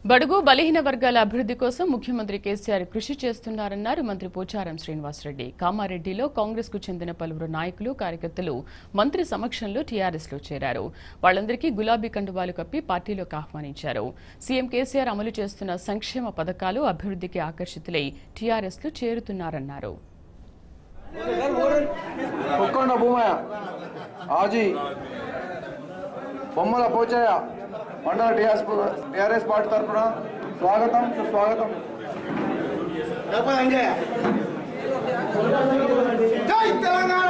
బడుగు బలహీన వర్గాల అభివృద్ధి కోసం ముఖ్యమంత్రి కేసీఆర్ కృషి చేస్తున్నారన్నారు మంత్రి పోచారం శ్రీనివాసరెడ్డి కామారెడ్డిలో కాంగ్రెస్ కు చెందిన పలువురు నాయకులు కార్యకర్తలు మంత్రి సమక్షంలో టీఆర్ఎస్ లో చేరారు వాళ్ళందరికీ గులాబీ కండువాలు కప్పి పార్టీలోకి ఆహ్వానించారు సీఎం కేసీఆర్ అమలు చేస్తున్న సంక్షేమ పథకాలు అభివృద్ధికి ఆకర్షితులై టీఆర్ఎస్ లో చేరుతున్నారన్నారు కుక్కొండ భూమయ్య ఆజీ బొమ్మల పోచయ్య మండల టిఆర్ఎస్ టిఆర్ఎస్ పార్టీ తరఫున స్వాగతం సుస్వాగతం జై తెలంగాణ